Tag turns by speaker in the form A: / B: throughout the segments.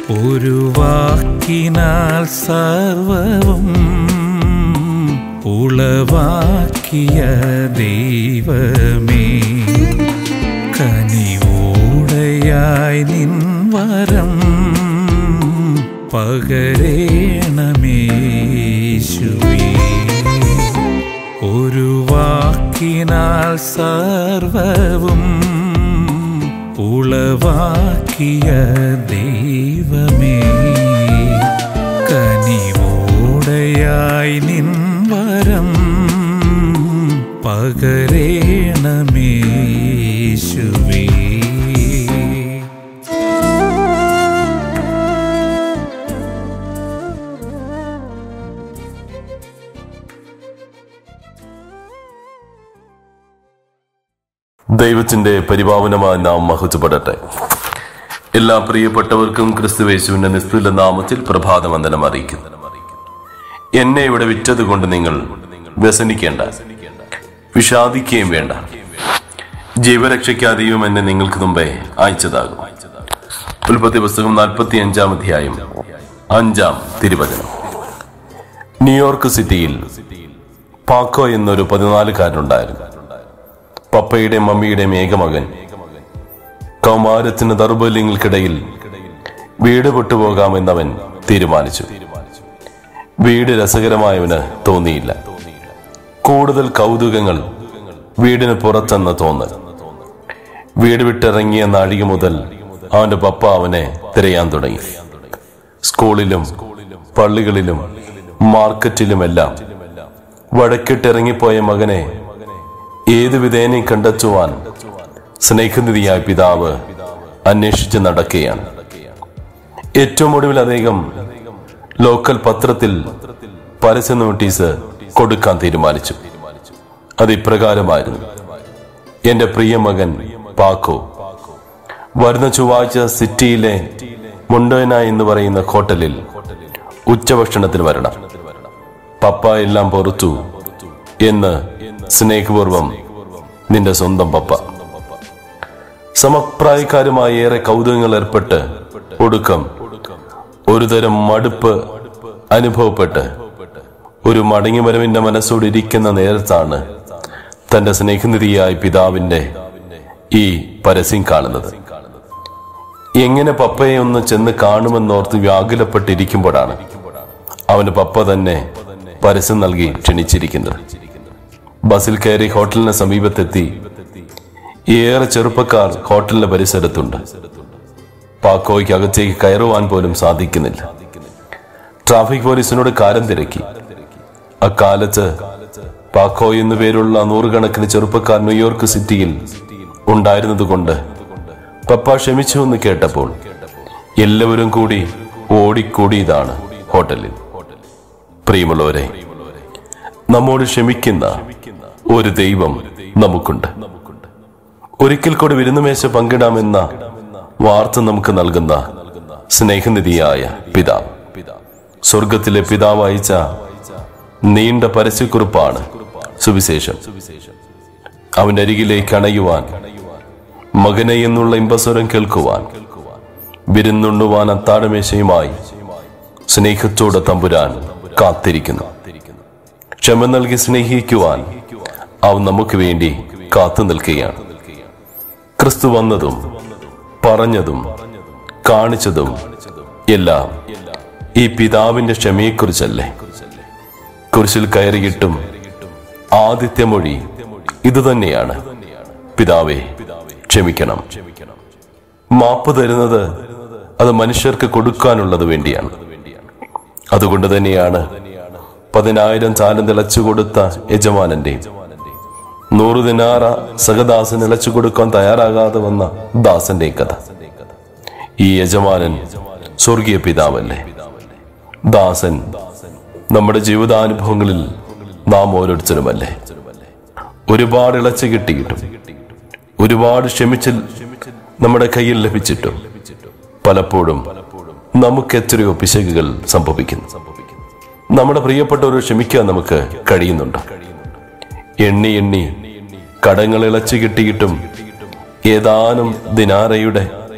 A: ഒരു വാക്കിനാൽ സർവവും ഉളവാക്കിയ ദൈവമേ കനിവോടയായി നിൻ വരം പകരേണമേശുവേ ഒരു വാക്കിനാൽ സർവവും ഉളവാക്കിയ ദൈവമേ കനിവോടയായി നിൻ വരം പകരേണമേശുവേ
B: ദൈവത്തിന്റെ പരിപാവനമായ നാം മഹത്വപ്പെടട്ടെ എല്ലാ പ്രിയപ്പെട്ടവർക്കും ക്രിസ്തുവേശുവിന്റെ നിസ്തുല നാമത്തിൽ പ്രഭാതവന്ദനം അറിയിക്കുന്നു എന്നെ ഇവിടെ വിറ്റത് കൊണ്ട് നിങ്ങൾ വ്യസനിക്കേണ്ട വിഷാദിക്കുകയും വേണ്ട ജീവരക്ഷയ്ക്ക് ദൈവം എന്നെ നിങ്ങൾക്ക് മുമ്പേ അയച്ചതാകും ഉൽപ്പത്തി പുസ്തകം നാൽപ്പത്തി അഞ്ചാം അധ്യായം അഞ്ചാം തിരുവചനം ന്യൂയോർക്ക് സിറ്റിയിൽ പാക്കോ എന്നൊരു പതിനാലുകാരനുണ്ടായിരുന്നു പപ്പയുടെയും മമ്മിയുടെയും ഏകമകൻ കൗമാരത്തിന് ദൗർബല്യങ്ങൾക്കിടയിൽ വീട് വിട്ടുപോകാമെന്നവൻ തീരുമാനിച്ചു വീട് രസകരമായവന് തോന്നിയില്ല കൂടുതൽ കൗതുകങ്ങൾ വീടിന് പുറത്തെന്ന് തോന്നൽ വീട് വിട്ടിറങ്ങിയ നാഴിക മുതൽ അവന്റെ പപ്പ അവനെ തിരയാൻ തുടങ്ങി സ്കൂളിലും പള്ളികളിലും മാർക്കറ്റിലുമെല്ലാം വടക്കിട്ടിറങ്ങിപ്പോയ മകനെ ഏതു വിധേനയും കണ്ടെത്തുവാൻ സ്നേഹനിധിയായ പിതാവ് അന്വേഷിച്ച് നടക്കുകയാണ് ഏറ്റവും ഒടുവിൽ അദ്ദേഹം ലോക്കൽ പത്രത്തിൽ പരസ്യ നോട്ടീസ് കൊടുക്കാൻ തീരുമാനിച്ചു അത് ഇപ്രകാരമായിരുന്നു എന്റെ പ്രിയ മകൻ പാക്കോ വരുന്ന ചൊവ്വാഴ്ച സിറ്റിയിലെ മുണ്ടോന എന്ന് പറയുന്ന ഹോട്ടലിൽ ഉച്ചഭക്ഷണത്തിന് വരണം പപ്പ എല്ലാം പൊറത്തു എന്ന് സ്നേഹപൂർവം നിന്റെ സ്വന്തം പപ്പ സമപ്രായക്കാരുമായി ഏറെ കൗതുകങ്ങൾ ഏർപ്പെട്ട് ഒടുക്കം ഒരുതരം മടുപ്പ് അനുഭവപ്പെട്ട് ഒരു മടങ്ങിവരവിന്റെ മനസ്സോട് ഇരിക്കുന്ന നേരത്താണ് തന്റെ സ്നേഹനിധിയായ പിതാവിന്റെ ഈ പരസ്യം കാണുന്നത് എങ്ങനെ പപ്പയെ ഒന്ന് ചെന്ന് കാണുമെന്നോർത്ത് വ്യാകുലപ്പെട്ടിരിക്കുമ്പോഴാണ് അവന് പപ്പ തന്നെ പരസ്യം നൽകി ക്ഷണിച്ചിരിക്കുന്നത് ബസ്സിൽ കയറി ഹോട്ടലിന് സമീപത്തെത്തി ഏറെ ചെറുപ്പക്കാർ ഹോട്ടലിന്റെ പരിസരത്തുണ്ട് പാക്കോയ്ക്ക് അകത്തേക്ക് കയറുവാൻ പോലും സാധിക്കുന്നില്ല ട്രാഫിക് പോലീസിനോട് കാരം തിരക്കി അക്കാലത്ത് പാക്കോ എന്നു പേരുള്ള നൂറുകണക്കിന് ചെറുപ്പക്കാർ ന്യൂയോർക്ക് സിറ്റിയിൽ ഉണ്ടായിരുന്നതുകൊണ്ട് പപ്പ ക്ഷമിച്ചു എന്ന് കേട്ടപ്പോൾ എല്ലാവരും കൂടി ഓടിക്കൂടിയതാണ് ഹോട്ടലിൽ പ്രിയമുള്ളവരെ നമ്മോട് ക്ഷമിക്കുന്ന ഒരു ദൈവം നമുക്കുണ്ട് ഒരിക്കൽ കൂടി വിരുന്നുമേശ പങ്കിടാമെന്ന വാർത്ത നമുക്ക് നൽകുന്ന സ്നേഹനിധിയായ പിതാവ് സ്വർഗത്തിലെ പിതാവ് അയച്ച നീണ്ട പരസ്യക്കുറിപ്പാണ് സുവിശേഷം അവന്റെ അരികിലേക്ക് അണയുവാൻ മകനെ എന്നുള്ള ഇമ്പസ്വരം കേൾക്കുവാൻ വിരുന്നുണ്ണുവാൻ അത്താഴമേശയുമായി സ്നേഹത്തോടെ തമ്പുരാൻ കാത്തിരിക്കുന്നു ക്ഷമ നൽകി സ്നേഹിക്കുവാൻ അവൻ നമുക്ക് വേണ്ടി കാത്തു നിൽക്കുകയാണ് ക്രിസ്തു വന്നതും പറഞ്ഞതും കാണിച്ചതും എല്ലാം ഈ പിതാവിന്റെ ക്ഷമയെക്കുറിച്ചല്ലേ കുരിശിൽ കയറിയിട്ടും ആദിത്യ മൊഴി ഇതുതന്നെയാണ് പിതാവേ ക്ഷമിക്കണം മാപ്പ് തരുന്നത് അത് മനുഷ്യർക്ക് കൊടുക്കാനുള്ളത് വേണ്ടിയാണ് അതുകൊണ്ട് തന്നെയാണ് പതിനായിരം ചാലം തിളച്ചു കൊടുത്ത യജമാനന്റെ നൂറ് ദിനാറ സഹദാസൻ ഇളച്ചു കൊടുക്കാൻ തയ്യാറാകാതെ വന്ന ദാസന്റെ കഥ ഈ യജമാനൻ സ്വർഗീയ പിതാവല്ലേ ദാസൻ നമ്മുടെ ജീവിതാനുഭവങ്ങളിൽ നാം ഓരോരുത്തരുമല്ലേ ഒരുപാട് ഇളച്ചു കിട്ടിയിട്ടും ഒരുപാട് ക്ഷമിച്ച് നമ്മുടെ കയ്യിൽ ലഭിച്ചിട്ടും പലപ്പോഴും നമുക്ക് എത്രയോ പിശകുകൾ സംഭവിക്കുന്നു നമ്മുടെ പ്രിയപ്പെട്ടവരെ ക്ഷമിക്കാൻ നമുക്ക് കഴിയുന്നുണ്ട് എണ്ണി എണ്ണി കടങ്ങൾ ഇളച്ചു കിട്ടിയിട്ടും ഏതാനും ദിനാരയുടെ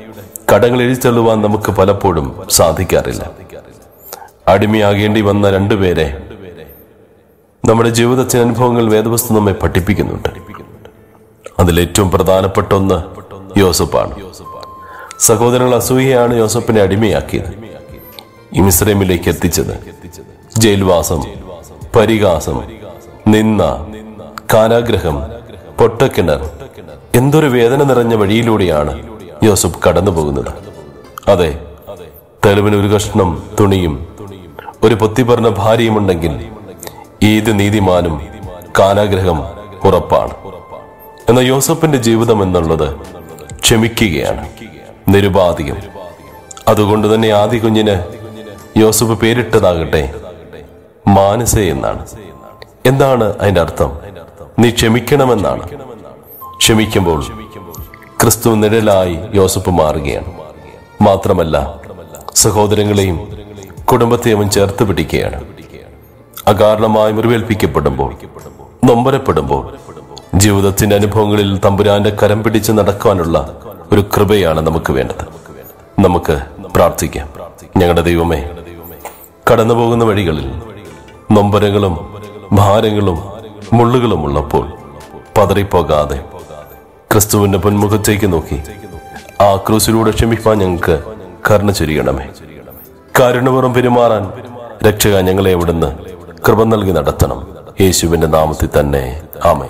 B: കടങ്ങൾ എഴുത്തള്ളുവാൻ നമുക്ക് പലപ്പോഴും സാധിക്കാറില്ല അടിമയാകേണ്ടി വന്ന രണ്ടുപേരെ നമ്മുടെ ജീവിതത്തിലെ അനുഭവങ്ങൾ വേദവസ്തു നമ്മെ പഠിപ്പിക്കുന്നുണ്ട് അതിൽ ഏറ്റവും പ്രധാനപ്പെട്ട ഒന്ന് യോസപ്പാണ് സഹോദരങ്ങൾ അസൂയയാണ് യോസപ്പിനെ അടിമയാക്കിയത് ഇമിസ്രൈമിലേക്ക് എത്തിച്ചത് ജയിൽവാസം പരിഹാസം നിന്ന കാരാഗ്രഹം പൊട്ടക്കിണർ എന്തൊരു വേദന നിറഞ്ഞ വഴിയിലൂടെയാണ് യോസഫ് കടന്നു പോകുന്നത് അതെ തെളിവിന് ഒരു കഷ്ണം തുണിയും ഒരു പൊത്തി പറഞ്ഞ ഭാര്യയുമുണ്ടെങ്കിൽ ഏത് നീതിമാനും കാരാഗ്രഹം ഉറപ്പാണ് എന്നാൽ യോസഫിന്റെ ജീവിതം എന്നുള്ളത് ക്ഷമിക്കുകയാണ് നിരുപാധികം അതുകൊണ്ട് തന്നെ ആദ്യ കുഞ്ഞിന് യോസഫ് പേരിട്ടതാകട്ടെ മാനസ എന്നാണ് എന്താണ് അതിന്റെ അർത്ഥം നീ ക്ഷമിക്കണമെന്നാണ് ക്ഷമിക്കുമ്പോൾ ക്രിസ്തു നിഴലായി യോസഫ് മാറുകയാണ് മാത്രമല്ല സഹോദരങ്ങളെയും കുടുംബത്തെയും അവൻ ചേർത്ത് പിടിക്കുകയാണ് അകാരണമായി മുറിവേൽപ്പിക്കപ്പെടുമ്പോൾ നൊമ്പരപ്പെടുമ്പോൾ ജീവിതത്തിന്റെ അനുഭവങ്ങളിൽ തമ്പുരാന്റെ കരം പിടിച്ച് നടക്കാനുള്ള ഒരു കൃപയാണ് നമുക്ക് വേണ്ടത് നമുക്ക് പ്രാർത്ഥിക്കാം ഞങ്ങളുടെ ദൈവമേ കടന്നു പോകുന്ന വഴികളിൽ നൊമ്പരങ്ങളും ഭാരങ്ങളും മുള്ളുകളും ഉള്ളപ്പോൾ പതറിപ്പോകാതെ ക്രിസ്തുവിന്റെ പൊന്മുഖത്തേക്ക് നോക്കി ആ ക്രൂസിലൂടെ ക്ഷമിപ്പാൻ ഞങ്ങൾക്ക് കരുണ ചൊരിയണമേ കാരുണ്യപൂർവ്വം പെരുമാറാൻ രക്ഷക ഞങ്ങളെ അവിടുന്ന് കൃപ നൽകി നടത്തണം യേശുവിന്റെ നാമത്തിൽ തന്നെ ആമേ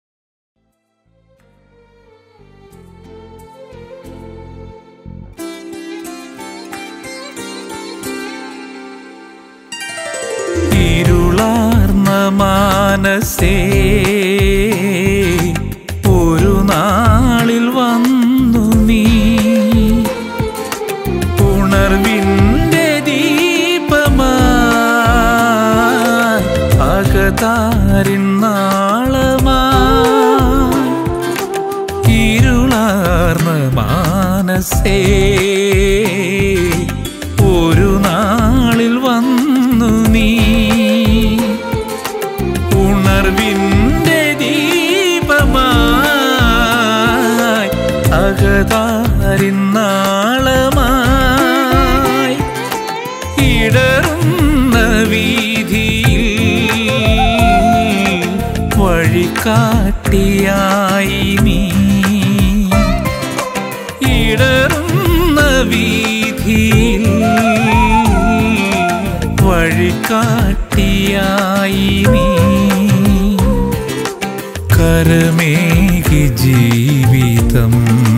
A: ഇരുളാർന്ന മാനസേ ഒരു നാളിൽ വന്നു നീ ഉണർവിൻ്റെ ദീപമായി അകതാരിൻ നാളമായി ഇരുളാർന്ന മാനസേ ഒരു നാളിൽ വന്നു നീ ഉണർവിൻ്റെ ദീപമായി അകതാരിൻ നാളമായി ഇടറുന്ന വീതിയിൽ വഴികാട്ടിയായി നീ ഇടറുന്ന വീതിയിൽ വഴികാട്ടിയായി നീ കരമേകി ജീവിതം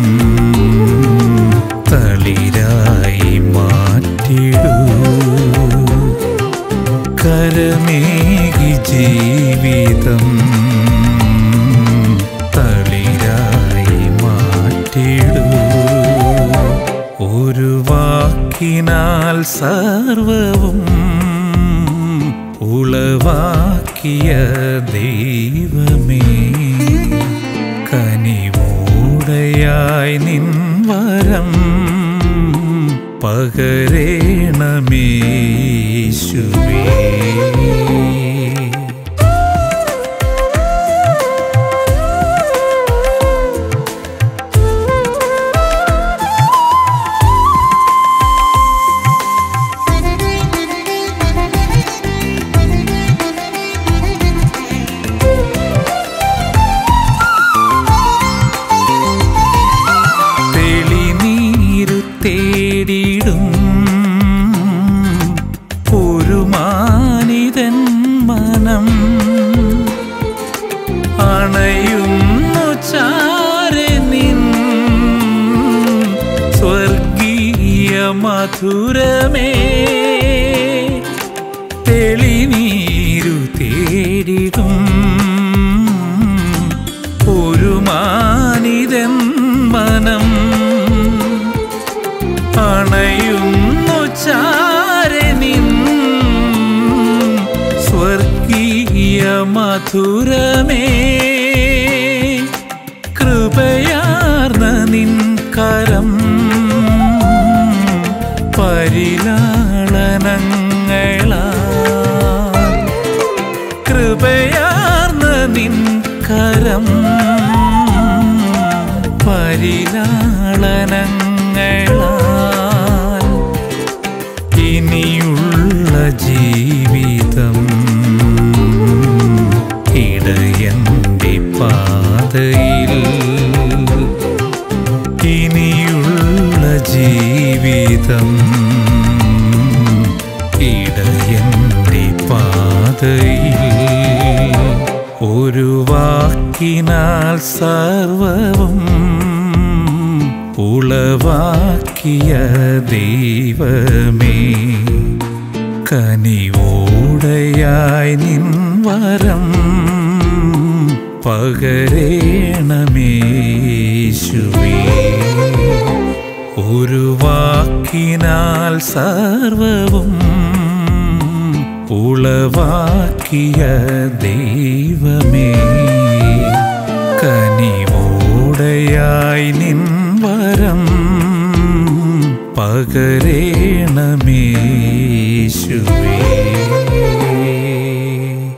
A: തളിരായി മാറ്റിടൂ കരമേകി ജീവിതം തളിരായി മാറ്റിടൂ ഒരു വാക്കിനാൽ സർവവും ഉളവാക്കിയ ദൈവമേ കനിവോടയായി നിൻ വരം പകരേണമേശുവേ തെളിനീരു തേടിടും ഒരു മാനിതൻ മനം അണയുന്നു ചാരെ നിൻ സ്വർഗീയ മധുരമേ തെളിനീരു തേടിടും ഒരു മാനിതൻ മനം അണയുന്നു ചാരെ നിൻ സ്വർഗീയ മധുരമേ കൃപയാർന്ന നിൻ കരം പരിലാളനങ്ങളാ കൃപയാർന്ന നിൻ കരം പരിലാളനങ്ങളാ പാതയിൽ ഇനിയുള്ള ജീവിതം ഇടയന്റെ പാതയിൽ ഒരു വാക്കിനാൽ സർവവും ഉളവാക്കിയ ദൈവമേ കനിവോടയായി നിൻ വരം പകരേണമേശുവേ ഒരു വാക്കിനാൽ സർവവും ഉളവാക്കിയ ദൈവമേ കനിവോടയായി നിൻ വരം പകരേണമേശുവേ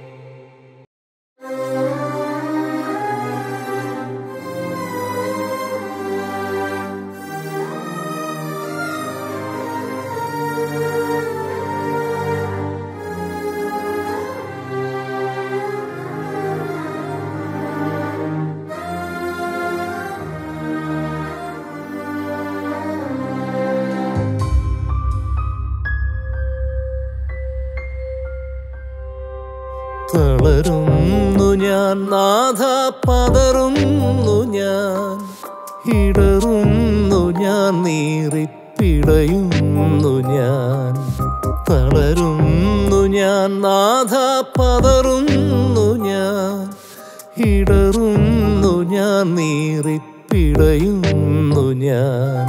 C: തളരുന്നു ഞാൻ നാഥ പതറുന്നു ഞാൻ ഇടറുന്നു ഞാൻ നീറിപ്പിടയുന്നു ഞാൻ തളരുന്നു ഞാൻ നാഥ പതറുന്നു ഞാൻ ഇടറുന്നു ഞാൻ നീറിപ്പിടയുന്നു ഞാൻ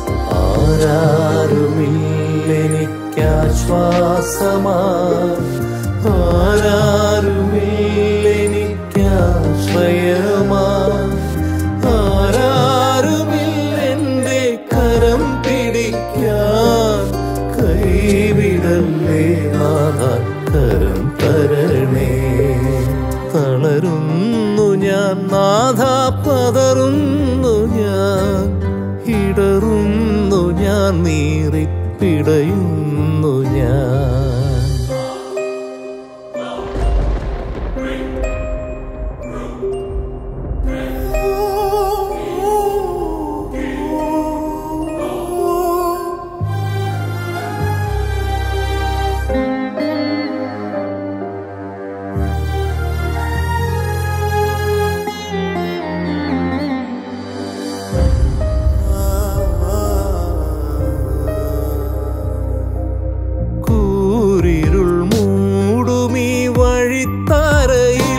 C: ആരാരുമില്ലെനിക്കാശ്വാസമാ ആരാരുമില്ലെനിക്കാശ്രയമാ ആരാരുമില്ലെന്റെ കരം പിടിക്കാൻ കൈവിടല്ലേ നാഥ കരം തരണേ തളരുന്നു ഞാൻ നാഥ പതറുന്നു ഞാൻ ഇടറുന്നു ഞാൻ നീറിപ്പിടയുന്നു ഞാൻ കൂരിരുൾ മൂടുമീ വഴിത്തറയിൽ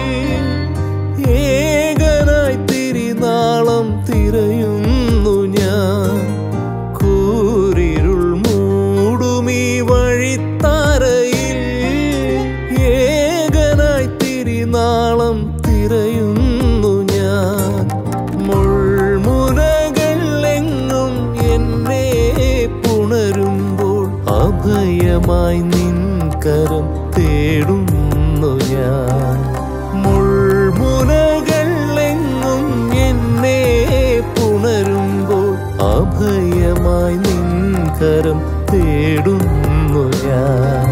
C: ഏകനായി തിരിനാളം തിരയുന്നു ഞാൻ കൂരിരുൾ മൂടുമീ വഴിത്തറയിൽ ഏകനായി തിരിനാളം തിരയുന്നു ഞാൻ മുൾമുനകൾ എങ്ങും എന്നെ പുണരുമ്പോൾ അഭയമായി നിൻ കരം തേടുന്നു ഞാൻ മുൾമുനകൾ എങ്ങും എന്നെ പുണരുമ്പോൾ അഭയമായി നിൻ കരം തേടുന്നു ഞാൻ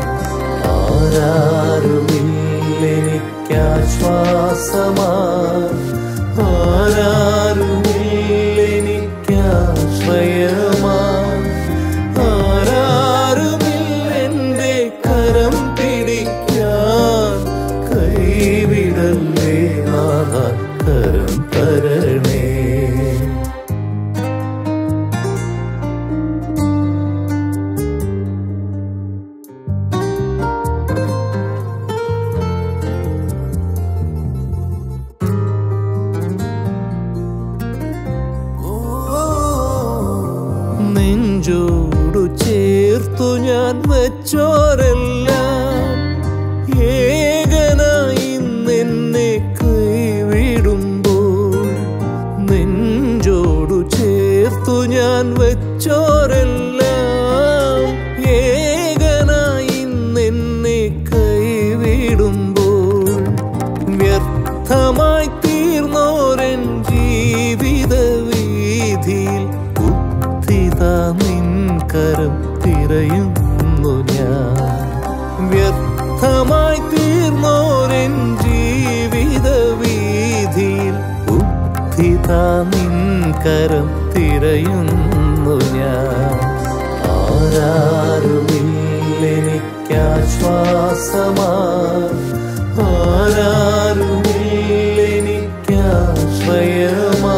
C: ആരാരുമില്ലെനിക്കാശ്വാസമാ ആരാരുമില്ലെനിക്കാശ്രയമാ ആരാരുമില്ലെന്റെ കരം പിടിക്കാൻ കൈവിടല്ലേ നാഥ കരം തരണേ നെഞ്ചോടു ചേർത്തു ഞാൻ വെച്ചോരെല്ലാം ഏകനായി നിന്നെ കൈവിടുമ്പോൾ നെഞ്ചോടു ചേർത്തു ഞാൻ വെച്ചോരെല്ലാം ഏകനായി നിന്നെ കൈവിടുമ്പോൾ വ്യർത്ഥമായി തീർന്നോരൻ ജീവിത വീതിയിൽ ബുദ്ധിതാ നിൻ കരം തിരയുന്നു ഞാൻ വ്യർത്ഥമായി തീർന്നോരൻ ജീവിത വീതിയിൽ ബുദ്ധി താ നിൻ കരം തിരയുന്നു ഞാൻ ആരാരുമില്ലെനിക്കാശ്വാസമാ ആരാരുമില്ലെനിക്കാശ്രയമാ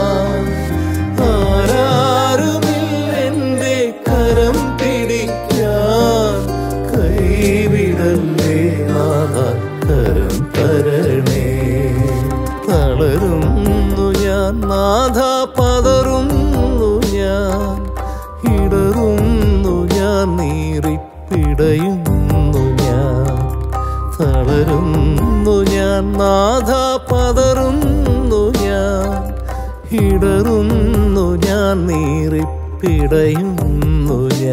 C: ആരാരുമില്ലെന്റെ കരം പിടിക്കാൻ കൈവിടല്ലേ നാഥ കരം തരണേ തളരുന്നു ഞാൻ നാഥ പതറുന്നു ഞാൻ ഇടറുന്നു ഞാൻ നീറിപ്പിടയുന്നു ഞാൻ തളരുന്നു ഞാൻ നാഥ പതറുന്നു ഞാൻ ഇടറുന്നു ഞാൻ നീറിപ്പിടയുന്നു